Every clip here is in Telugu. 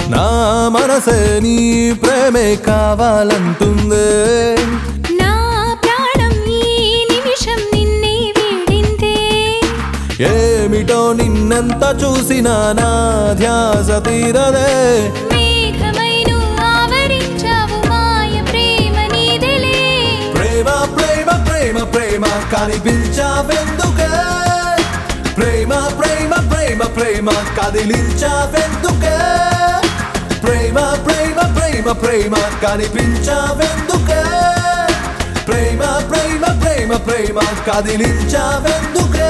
నా మనసే నీ ప్రేమే కావాలంటుంది నా ప్రాణం ఈ నిమిషం నిన్నే వీడిందే ఏమిటో నిన్నెంత చూసినా నా ధ్యాస తీరదే మేఘమై నువ్వు ఆవరించావు మాయ ప్రేమ నీదెలే ప్రేమ ప్రేమ ప్రేమ ప్రేమ కనిపించావెందుకే ప్రేమ ప్రేమ ప్రేమ ప్రేమ కదిలించావెందుకే ప్రేమ ప్రేమ ప్రేమ ప్రేమ కనిపించావెందుకే ప్రేమ ప్రేమ ప్రేమ ప్రేమ కదిలించావెందుకే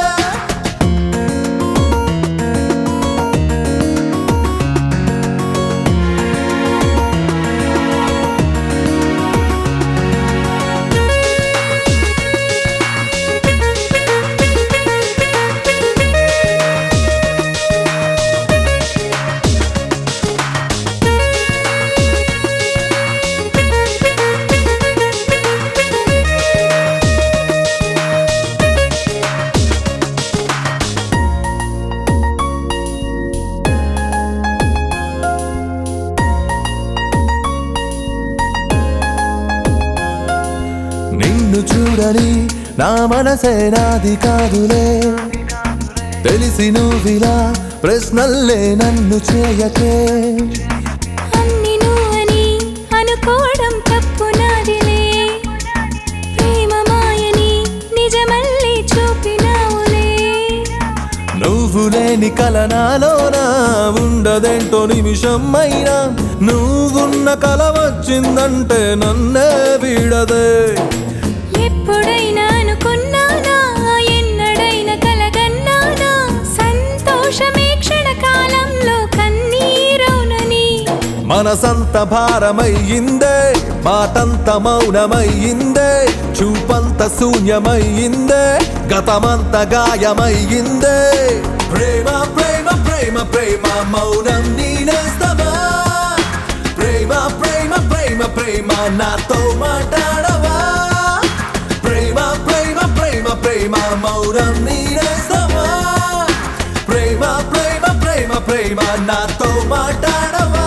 నిన్ను చూడని నా మనసే నాది కాదులే తెలిసి నువ్విలా ప్రశ్నల్లే నన్ను చేయకే అన్ని నువ్వని అనుకోవడం తప్పు నాదిలే ప్రేమ మాయని నిజమల్లి చూపినావులే నువ్వు లేని కల నాలోనా ఉండదేంటో నిమిషం అయినా నువ్వున్న కల వచ్చిందంటే నన్నే వీడదే ఎప్పుడైనా అనుకున్నానా ఎన్నడైనా కలగన్నానా సంతోషమే క్షణకాలంలో కన్నీరవునని మనసంత భారమయ్యిందే మాటంత మౌనమయ్యిందే చూపంత శూన్యమయ్యిందే గతమంత గాయమయ్యిందే ప్రేమ ప్రేమ ప్రేమ ప్రేమ మౌనం నీనేస్తమా ప్రేమ ప్రేమ ప్రేమ ప్రేమ నాతో మాట్లాడవా ప్రేమ ప్రేమ ప్రేమ ప్రేమ మౌనం నీనేస్తమా ప్రేమ ప్రేమ ప్రేమ ప్రేమ నాతో మాట్లాడవా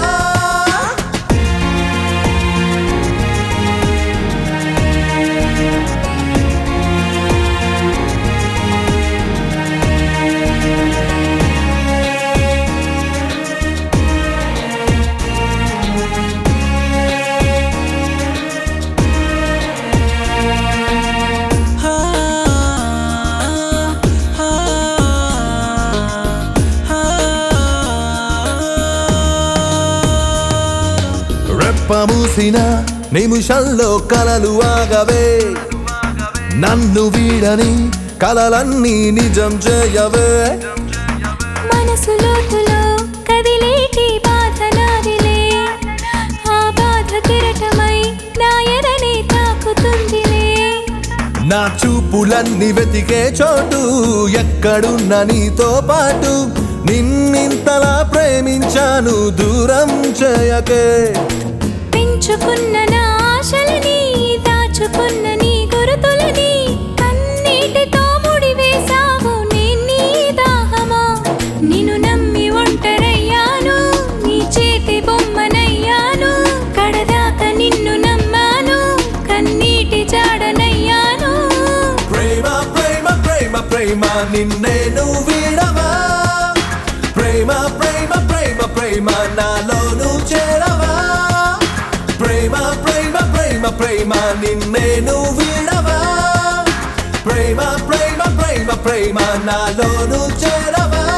రెప్ప మూసిన నిమిషంలో కలలు ఆగవే నన్ను వీడని కలలన్నీ నిజం చేయవే మనసు లోతులో కదిలేటి బాధ నాదిలే ఆ బాధ కిరటమై నా ఎరని తాకుతుందిలే నా చూపులన్నీ వెతికే చోటు ఎక్కడున్న నీతో పాటు నిన్నింతలా ప్రేమించాను దూరం చేయకే పెంచుకున్న నా ఆశలని దాచుకున్న నీ గురుతులని కన్నీటితో ముడివేశావు నేను నీ దాహమా నిన్ను నమ్మి ఒంటరయ్యాను నీ చేతి బొమ్మనయ్యాను కడదాకా నిన్ను నమ్మాను కన్నీటి జాడనయ్యాను ప్రేమ ప్రేమ ప్రేమ ప్రేమ నిన్నే నువ్వు వీడవా ప్రేమ ప్రేమ ప్రేమ ప్రేమ నాలో నువ్వు చేరవా ప్రేమ ప్రేమ ప్రేమ ప్రేమ నిన్నే నువ్వు వీడవా ప్రేమ ప్రేమ ప్రేమ ప్రేమ నాలో నువ్వు చేరవా